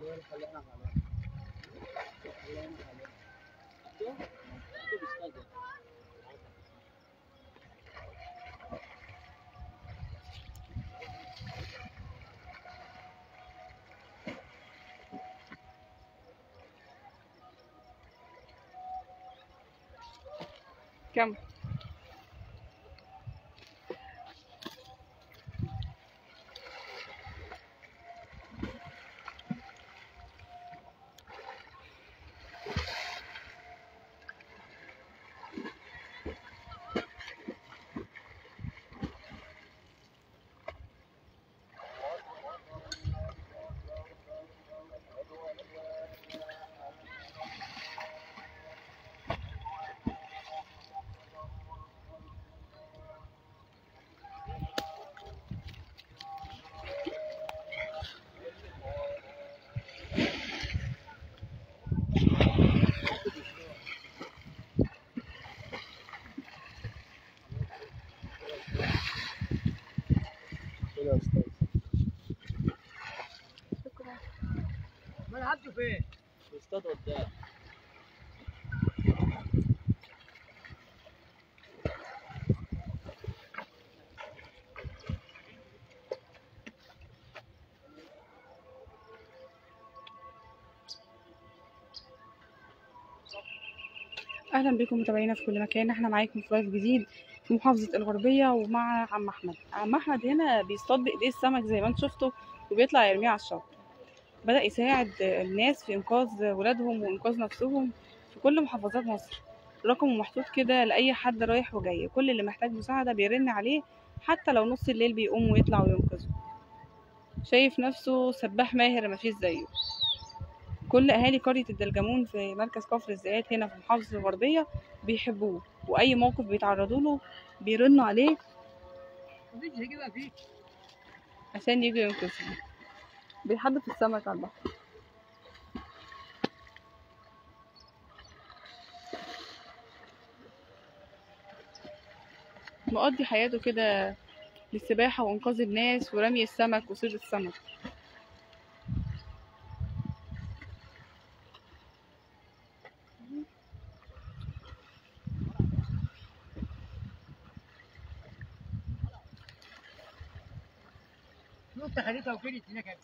كم شكرا ما عبده فين؟ الاستاذ قدام اهلا بكم متابعينا في كل مكان احنا معاكم في لايف جديد في محافظة الغربية ومع عم احمد عم احمد هنا بيصطاد بايديه السمك زي ما انتم شفتوا وبيطلع يرميه على الشط بدأ يساعد الناس في انقاذ ولادهم وانقاذ نفسهم في كل محافظات مصر رقمه محطوط كده لأي حد رايح وجاي كل اللي محتاج مساعدة بيرن عليه حتى لو نص الليل بيقوم ويطلع وينقذه شايف نفسه سباح ماهر مفيش زيه كل اهالي قرية الدلجمون في مركز كفر الزيات هنا في محافظة الغربية بيحبوه واي موقف بيتعرضوا له بيرنوا عليه مفيش هجيبها فيك عشان يجوا ينقذهم بيحدف السمك على البحر مقضي حياته كده للسباحة وإنقاذ الناس ورمي السمك وصيد السمك انت خليتها وجريت هناك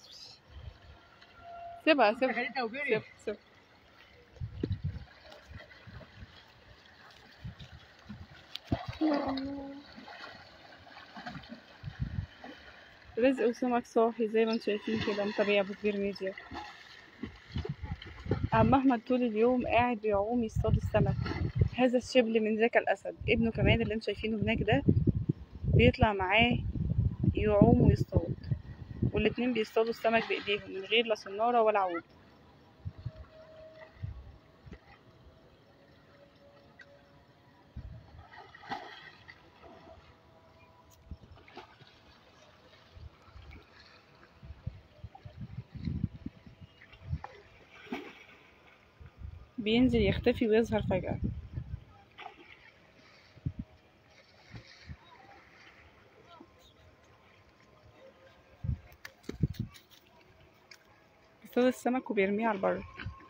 سيبها انت سيبها خليتها وجريت سيبها سيبها رزق وسمك صاحي زي ما انتم شايفين كده متابعي ابو كبير ميديا عم احمد طول اليوم قاعد بيعوم يصطاد السمك هذا الشبل من ذاك الاسد ابنه كمان اللي انتم شايفينه هناك ده بيطلع معاه يعوم ويصطاد والاتنين بيصطادوا السمك بايديهم من غير لا صنارة ولا عود بينزل يختفي ويظهر فجأة بيصطاد السمك وبيرميه على البر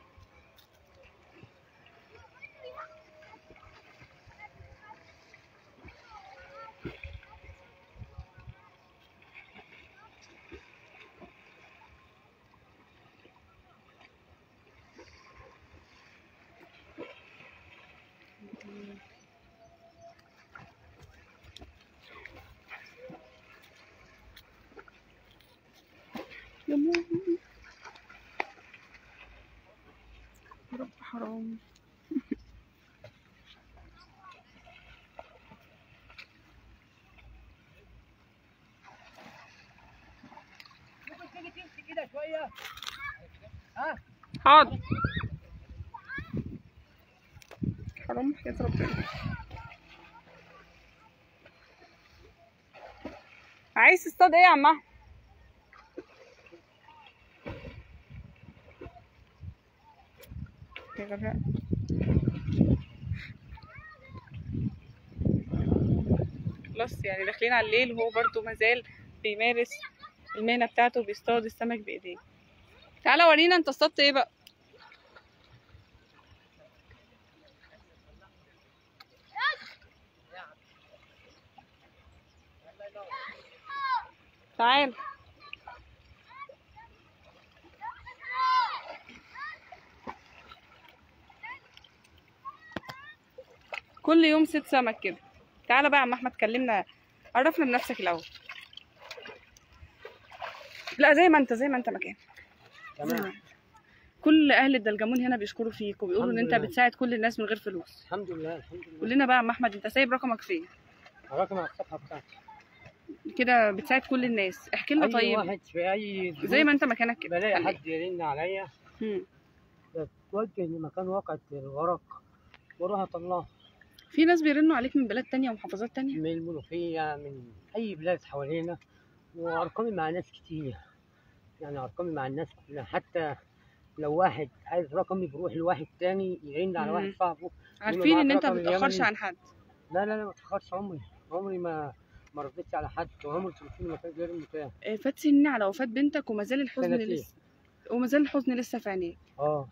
يا ماما يا رب حرام ممكن تيجي تمشي كده شويه ها حاضر حرام يا ربنا عايز تصطاد ايه يا عم أحمد؟ يا غباء خلاص يعني داخلين على الليل وهو برضو مازال بيمارس المهنة بتاعته بيصطاد السمك بإيديه تعالى ورينا انت اصطدت ايه بقى تعال كل يوم ست سمك كده تعالى بقى يا عم احمد كلمنا عرفنا بنفسك الاول لا زي ما انت زي ما انت مكان تمام كل اهل الدلجمون هنا بيشكروا فيك وبيقولوا ان الحمد انت لله. بتساعد كل الناس من غير فلوس الحمد لله الحمد لله قول لنا بقى يا عم احمد انت سايب رقمك فين رقم على الصفحه بتاعتي كده بتساعد كل الناس احكي لنا اي طيب واحد في اي زي ما انت مكانك كده بلاقي خليك. حد يرن عليا مم. بتوجه لمكان واقعة الورق واروح اطلعه في ناس بيرنوا عليك من بلاد تانية ومحافظات تانية من المنوفية من أي بلاد حوالينا وأرقامي مع ناس كتير يعني أرقامي مع الناس كلها حتى لو واحد عايز رقمي بيروح لواحد تاني يرن على مم. واحد صاحبه عارفين ان انت رقم متأخرش اليمني. عن حد لا لا لا ما تأخرش عمري عمري ما ما ردتش على حد وعمري تليفوني ما كان غير المتاح آه، فات سنين على وفاة بنتك وما زال الحزن سنتين. لسه وما زال الحزن لسه في عينيك اه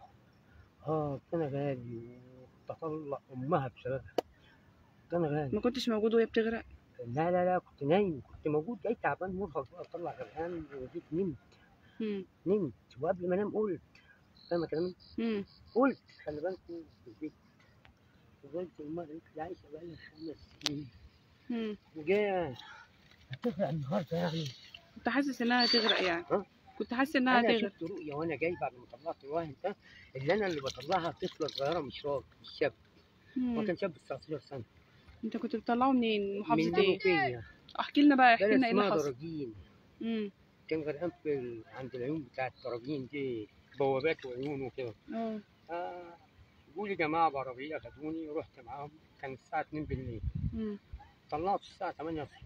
اه كان غالي وتطلع أمها بسببها كان غالي ما كنتش موجود وهي بتغرق لا لا لا كنت نايم كنت موجود جاي تعبان مرهق بقى اطلع غرقان وجيت نمت مم. نمت وقبل ما انام قلت فاهمة كلامي؟ مم. قلت خلي بالكم في البيت فضلت المرة قالت لي عايشة بقالها خمس سنين مم. وجاية هتغرق النهاردة يعني كنت حاسس انها هتغرق يعني ها؟ كنت حاسس انها أنا هتغرق شفت رؤية وأنا جاي بعد ما طلعت الواحد ده اللي أنا اللي بطلعها طفلة صغيرة مش راجل مش شاب هو مم. كان شاب 19 سنة انت كنت بتطلعه منين من محافظة ايه المنوفية احكي لنا بقى احكي بلد لنا ايه اللي اسمها حصل دراجين مم. كان غرقان في ال- عند العيون بتاعت دراجين دي بوابات وعيون وكده اه آه، جوا لي جماعة بعربية خدوني ورحت معاهم كان الساعة 2 بالليل مم. طلعت الساعة 8 الصبح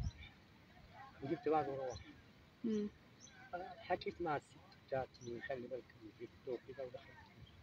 وجبت بعض وروح مم. حكيت مع الست بتاعتي خلي بالك من البيت وكده ودخلت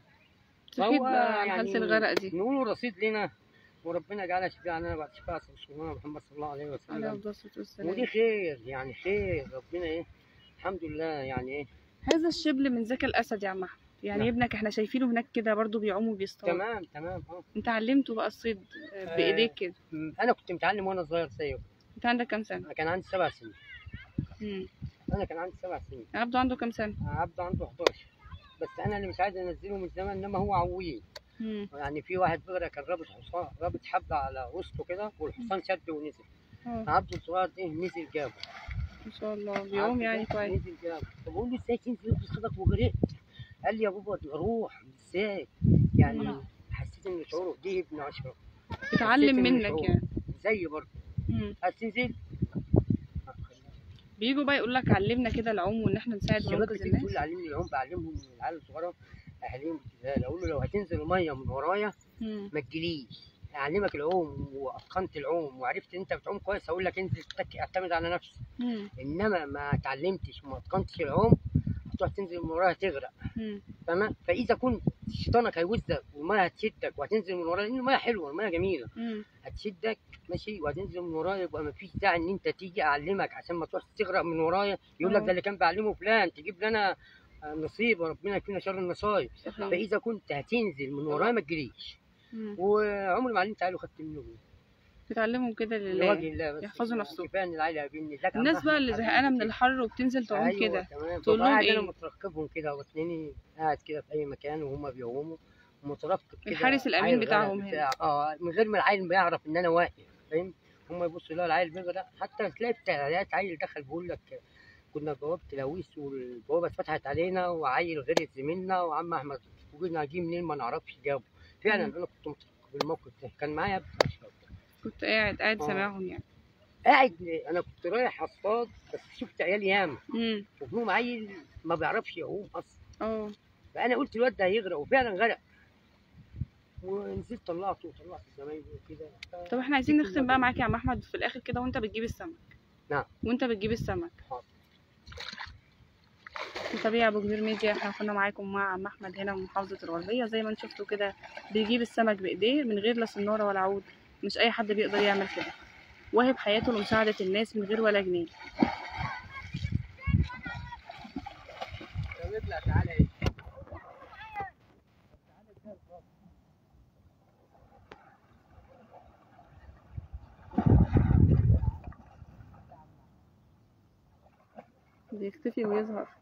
صحيت فهو بقى على يعني حالة الغرق دي نقول رصيد لنا وربنا جعلها شفاعة لنا بعد شفاعة رسولنا محمد صلى الله عليه عليه وسلم أفضل الصلاة والسلام ودي خير يعني خير ربنا ايه الحمد لله يعني ايه هذا الشبل من ذكاء الأسد يا عم أحمد يعني نعم. ابنك احنا شايفينه هناك كده برضو بيعوم وبيصطاد تمام تمام اه انت علمته بقى الصيد آه، آه. بإيديك كده م، انا كنت متعلم وانا صغير زيه انت عندك كام سنة؟ انا كان عندي سبع سنين مم. انا كان عندي سبع سنين عبده عنده كام سنة؟ عبد عنده 11 بس انا اللي مش عايز انزله من زمان انما هو عويه مم. يعني في واحد بغرة كان رابط حصان رابط حبل على وسطه كده والحصان شد ونزل اه عبد الصغير ده نزل جابه ما شاء الله بيعوم عبد يعني ده كويس نزل جابه فبقول له ازاي تنزل بصدق وغرقت قال لي يا بابا دي اروح ازاي يعني مم. حسيت ان شعوره دي ابن عشرة بيتعلم حسيت إن منك شعوره يعني زي برضه مم. عايز تنزل بيجوا بقى يقول لك علمنا كده العوم وان احنا نساعد الشباب وننقذ بتيجي الناس تقول لي علمني العوم بعلمهم من العيال الصغيره اهاليهم بتديها اقول له لو هتنزل الميه من ورايا مم. ما تجيليش اعلمك العوم واتقنت العوم وعرفت ان انت بتعوم كويس اقول لك انزل تك اعتمد على نفسك مم. انما ما اتعلمتش وما اتقنتش العوم هتروح تنزل من ورايا تغرق مم. تمام فاذا كنت شيطانك هيوزك والميه هتشدك وهتنزل من ورايا لان الميه حلوه الميه جميله مم. هتشدك ماشي وهتنزل من ورايا يبقى ما فيش داعي ان انت تيجي اعلمك عشان ما تروح تغرق من ورايا يقول لك آه. ده اللي كان بيعلمه فلان تجيب لنا آه، نصيب وربنا يكفينا شر النصايب صحيح فاذا كنت هتنزل من ورايا ما تجريش مم. وعمري ما علمت عيل وخدت منه جنيه. بتعلمهم كده لوجه لله الله بس يحفظوا نفسهم. كفايه ان العيل يقابلني ازيك يا عم الناس بقى اللي أحمد؟ زهقانه من حبيبي الحر وبتنزل تعوم أيوة كده تمام تقول ببقى لهم قاعد انا إيه؟ مترقبهم كده واتنيني قاعد كده في اي مكان وهم بيعوموا مترقب كده الحارس الأمين عيل غرق بتاعهم هنا. بتاع اه من غير ما العيل ما يعرف ان انا واقف فاهم هم يبصوا يلاقوا العيل بيغرق حتى تلاقي بتاعت عيل دخل بيقول لك كنا بوابه تلاويس والبوابه اتفتحت علينا وعيل غرق زميلنا وعم احمد وجينا جه منين ما نعرفش جابه فعلا مم. انا كنت مترقب الموقف ده كان معايا ابن اشرف كنت قاعد قاعد آه. سامعهم يعني قاعد انا كنت رايح اصطاد بس شفت عيال ياما امم وفيهم عيل ما بيعرفش يعوم اصلا اه فانا قلت الواد ده هيغرق وفعلا غرق ونزلت طلعته وطلعت زمايلي وكده ف- طب احنا عايزين نختم بقى معاك يا عم احمد في الاخر كده وانت بتجيب السمك نعم. وانت بتجيب السمك حاضر. طبيعي ابو كبير ميديا احنا كنا معاكم مع عم احمد هنا من محافظه الغربيه زي ما انتم شفتوا كده بيجيب السمك بايديه من غير لا صناره ولا عود مش اي حد بيقدر يعمل كده واهب حياته لمساعده الناس من غير ولا جنيه طب اطلع تعالى ايه بيختفي ويظهر